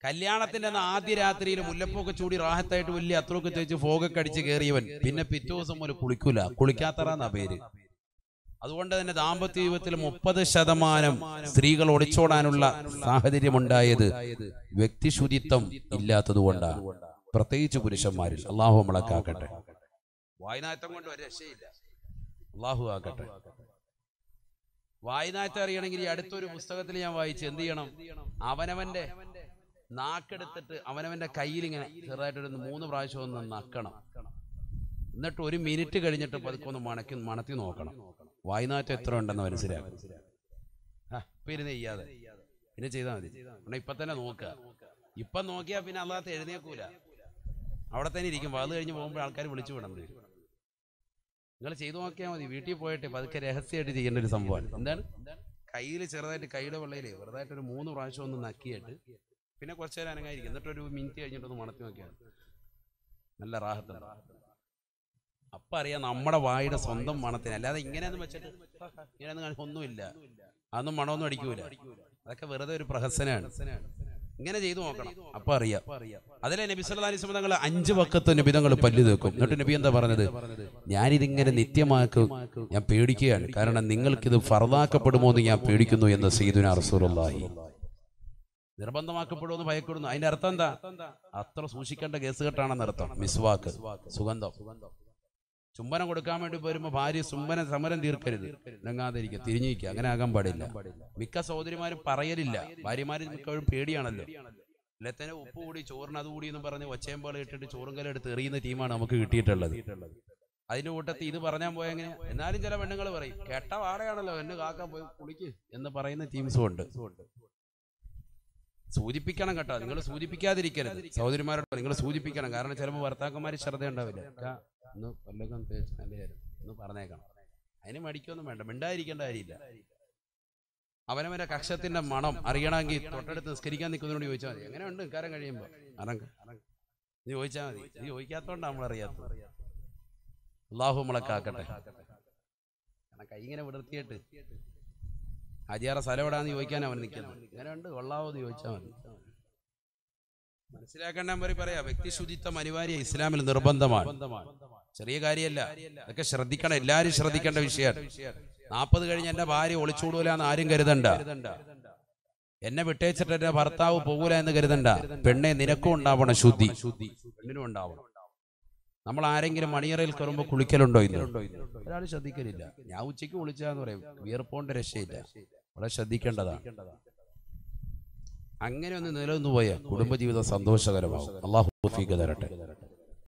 കല്യാണത്തിന്റെ അന്ന് ആദ്യ രാത്രിയിൽ മുല്ലപ്പൊക്കെ ചൂടി റാഹത്തായിട്ട് വലിയ അത്രയൊക്കെ തേച്ച് ഫോഗൊക്കെ അടിച്ച് കയറിയവൻ പിന്നെ പിറ്റേ ദിവസം മുതൽ കുളിക്കൂല കുളിക്കാത്തറാന്നാ പേര് അതുകൊണ്ട് തന്നെ ദാമ്പത്യ ജീവിതത്തിൽ മുപ്പത് ശതമാനം സ്ത്രീകൾ ഒളിച്ചോടാനുള്ള സാഹചര്യമുണ്ടായത് വ്യക്തിശുചിത്വം ഇല്ലാത്തത് കൊണ്ടാണ് പ്രത്യേകിച്ച് പുരുഷന്മാരിൽ അള്ളാഹു നമ്മളെ കാക്കട്ടെ വായനാറ്റം കൊണ്ട് ഒരു രക്ഷയില്ല അള്ളാഹു ആക്കട്ടെ വായനാറ്റം അറിയണമെങ്കിൽ ഈ അടുത്തൊരു പുസ്തകത്തിൽ ഞാൻ വായിച്ചു എന്ത് ചെയ്യണം അവനവന്റെ നാക്കെടുത്തിട്ട് അവനവന്റെ കയ്യിൽ ഇങ്ങനെ ചെറുതായിട്ടൊരു മൂന്ന് പ്രാവശ്യം ഒന്ന് നക്കണം എന്നിട്ട് ഒരു മിനിറ്റ് കഴിഞ്ഞിട്ട് പതുക്കെ ഒന്ന് മണക്കി മണത്തി നോക്കണം വായനാറ്റം എത്ര ഉണ്ടെന്ന് മനസ്സിലാക്കും ആ, ഇപ്പൊ ഇരുന്ന് ചെയ്യാതെ പിന്നെ ചെയ്താൽ മതി എന്നാ ഇപ്പൊ തന്നെ നോക്കുക ഇപ്പൊ നോക്കിയാ പിന്നെ അല്ലാത്ത എഴുന്നേക്കൂല അവിടെ തന്നെ ഇരിക്കും അത് കഴിഞ്ഞ് പോകുമ്പോൾ ആൾക്കാർ വിളിച്ചു വിടണം നിങ്ങൾ ചെയ്തു നോക്കിയാൽ മതി വീട്ടിൽ പോയിട്ട് പതുക്കെ രഹസ്യമായിട്ട് ചെയ്യേണ്ട ഒരു സംഭവമാണ് എന്താണ് കയ്യിൽ ചെറുതായിട്ട് കൈയുടെ വെള്ളയിലേ വെറുതായിട്ട് ഒരു മൂന്ന് പ്രാവശ്യം ഒന്ന് നക്കിയിട്ട് പിന്നെ കുറച്ച് നേരം അനങ്ങായിരിക്കും എന്നിട്ട് ഒരു മിനിറ്റ് കഴിഞ്ഞിട്ടൊന്ന് മണത്തി നോക്കിയാൽ മതി. നല്ല റാഹത്തുണ്ട് അപ്പൊ അറിയാം നമ്മുടെ വായുടെ സ്വന്തം മണത്തിന് അല്ലാതെ ഇങ്ങനെയൊന്നും വെച്ചിട്ട് ഇങ്ങനെയൊന്നും കാണി- ഒന്നുമില്ല അതൊന്നും മണമൊന്നും അടിക്കൂല അതൊക്കെ വെറുതെ ഒരു പ്രഹസനാണ് ഇങ്ങനെ ചെയ്തു നോക്കണം അപ്പൊ അറിയാം അതിലെ നബി സല്ലല്ലാഹു അലൈഹി വസല്ലം തങ്ങൾ അഞ്ച് വക്കത്ത് നബിതങ്ങൾ പല്ല് തേക്കും എന്നിട്ട് നബി എന്താ പറഞ്ഞത് ഞാനിതിങ്ങനെ നിത്യമാക്കും ഞാൻ പേടിക്കുകയാണ് കാരണം നിങ്ങൾക്കിത് ഫർദാക്കപ്പെടുമോ എന്ന് ഞാൻ പേടിക്കുന്നു എന്ന് സയ്യിദുന റസൂലുള്ളാഹി നിർബന്ധമാക്കപ്പെടുമെന്ന് ഭയപ്പെടുന്നു അതിന്റെ അർത്ഥം എന്താ അത്ര സൂക്ഷിക്കേണ്ട കേസ് കെട്ടാണെന്ന് അർത്ഥം മിസ്വാക്ക് സുഗന്ധം ചുംബനം കൊടുക്കാൻ വേണ്ടി വരുമ്പോ ഭാര്യ ചുംബനം സമരം തീർക്കരുത് ഇണങ്ങാതിരിക്കുക തിരിഞ്ഞിരിക്കുക അങ്ങനെ ആകാൻ പാടില്ല മിക്ക സഹോദരിമാരും പറയലില്ല ഭാര്യമാര് മിക്കവരും പേടിയാണല്ലോ എല്ലാത്തിനും ഉപ്പ് കൂടി ചോറിന് അത് കൂടി എന്ന് പറഞ്ഞ് ഒച്ചയമ്പാട് ഇട്ടിട്ട് ചോറും കല എടുത്ത് എറിയുന്ന ടീമാണ് നമുക്ക് കിട്ടിയിട്ടുള്ളത് അതിന്റെ കൂട്ടത്തിൽ ഇത് പറഞ്ഞാൽ പോയ എങ്ങനെ എന്നാലും ചില പെണ്ണുങ്ങൾ പറയും കേട്ട വാടയാണല്ലോ എന്നെ കാക്കാൻ പോയി കുളിക്ക് എന്ന് പറയുന്ന ടീംസും ഉണ്ട് സൂചിപ്പിക്കണം കേട്ടോ നിങ്ങൾ സൂചിപ്പിക്കാതിരിക്കരുത് സഹോദരിമാരോട് നിങ്ങൾ സൂചിപ്പിക്കണം കാരണം ചിലപ്പോൾ ഭർത്താക്കന്മാർ ശ്രദ്ധ ഉണ്ടാവില്ല "കാ, ഒന്ന് വല്ലതും തേച്ച് നല്ലതായിരുന്നു ഒന്ന് പറഞ്ഞേക്കണം അതിന് മടിക്കൊന്നും വേണ്ട മിണ്ടായിരിക്കേണ്ട കാര്യമില്ല അവനവന്റെ കക്ഷത്തിന്റെ മണം അറിയണമെങ്കിൽ തൊട്ടടുത്ത് നിസ്കരിക്കാൻ നിൽക്കുന്നതിനോട് ചോദിച്ചാൽ മതി എങ്ങനെയുണ്ട് കാരം കഴിയുമ്പോൾ അറങ്ങ് നീ ചോദിച്ചാൽ മതി നീ ചോദിക്കാത്തോണ്ടാ നമ്മൾ അറിയാത്തത് അള്ളാഹു നമ്മളെ കാക്കട്ടെ കാരണം കൈ ഇങ്ങനെ വിടർത്തിയിട്ട് ഹജിയാറ സ്ഥലം എവിടാന്ന് ചോദിക്കാൻ അവൻ നിൽക്കുന്നത് ഇങ്ങനെയുണ്ട് കൊള്ളാവോ എന്ന് ചോദിച്ചാൽ മതി മനസ്സിലാക്കേണ്ട നമ്പർ പറയാ വ്യക്തി ശുചിത്വം അനിവാര്യ ഇസ്ലാമിൽ നിർബന്ധമാണ് ചെറിയ കാര്യമല്ല അതൊക്കെ ശ്രദ്ധിക്കണം എല്ലാരും ശ്രദ്ധിക്കേണ്ട വിഷയമാണ് നാൽപ്പത് കഴിഞ്ഞ് എന്റെ ഭാര്യ ഒളിച്ചോടൂല എന്ന് ആരും കരുതണ്ട എന്നെ വിട്ടേച്ചിട്ട് എന്റെ ഭർത്താവ് പോകൂല എന്ന് കരുതണ്ട പെണ്ണെ നിനക്കും ഉണ്ടാവണം ശുദ്ധി പെണ്ണിനും ഉണ്ടാവണം നമ്മൾ ആരെങ്കിലും മണിയറയിൽ കയറുമ്പോൾ കുളിക്കലുണ്ടോ ഇന്ന് ഒരാൾ ശ്രദ്ധിക്കലില്ല ഞാൻ ഉച്ചയ്ക്ക് കുളിച്ചാന്ന് പറയും വിയർപ്പോണ്ട് രക്ഷയില്ല വളരെ ശ്രദ്ധിക്കേണ്ടതാണ് അങ്ങനെ ഒന്ന് നിലനിന്ന് പോയ കുടുംബജീവിതം സന്തോഷകരമാവും അള്ളാഹു തൗഫീഖ് തരട്ടെ